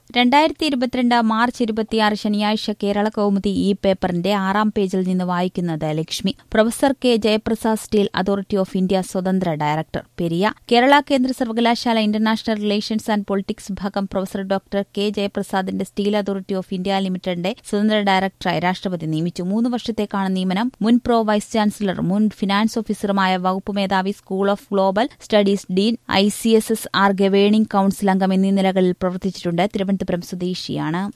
രണ്ടായിരത്തി ഇരുപത്തിരണ്ട് മാർച്ച് ഇരുപത്തിയാറ് ശനിയാഴ്ച കേരള കൗമുദി ഈ പേപ്പറിന്റെ ആറാം പേജിൽ നിന്ന് വായിക്കുന്നത് Lakshmi professor K Jayaprasad Steel Authority of India സ്വതന്ത്ര ഡയറക്ടർ പെരിയ കേരള കേന്ദ്ര സർവകലാശാല ഇന്റർനാഷണൽ റിലേഷൻസ് ആൻഡ് പൊളിറ്റിക്സ് വിഭാഗം പ്രൊഫസർ ഡോക്ടർ കെ ജയപ്രസാദിന്റെ സ്റ്റീൽ അതോറിറ്റി ഓഫ് ഇന്ത്യ ലിമിറ്റഡിന്റെ സ്വതന്ത്ര ഡയറക്ടറായി രാഷ്ട്രപതി നിയമിച്ചു മൂന്ന് വർഷത്തേക്കാണ് നിയമനം മുൻ പ്രോ വൈസ് ചാൻസലർ മുൻ ഫിനാൻസ് ഓഫീസറുമായ വകുപ്പ് മേധാവി school of global studies dean I C S S R governing council അംഗം എന്നീ നിലകളിൽ പ്രവർത്തിച്ചിട്ടുണ്ട് തിരുവനന്തപുരം സ്വദേശിയാണ്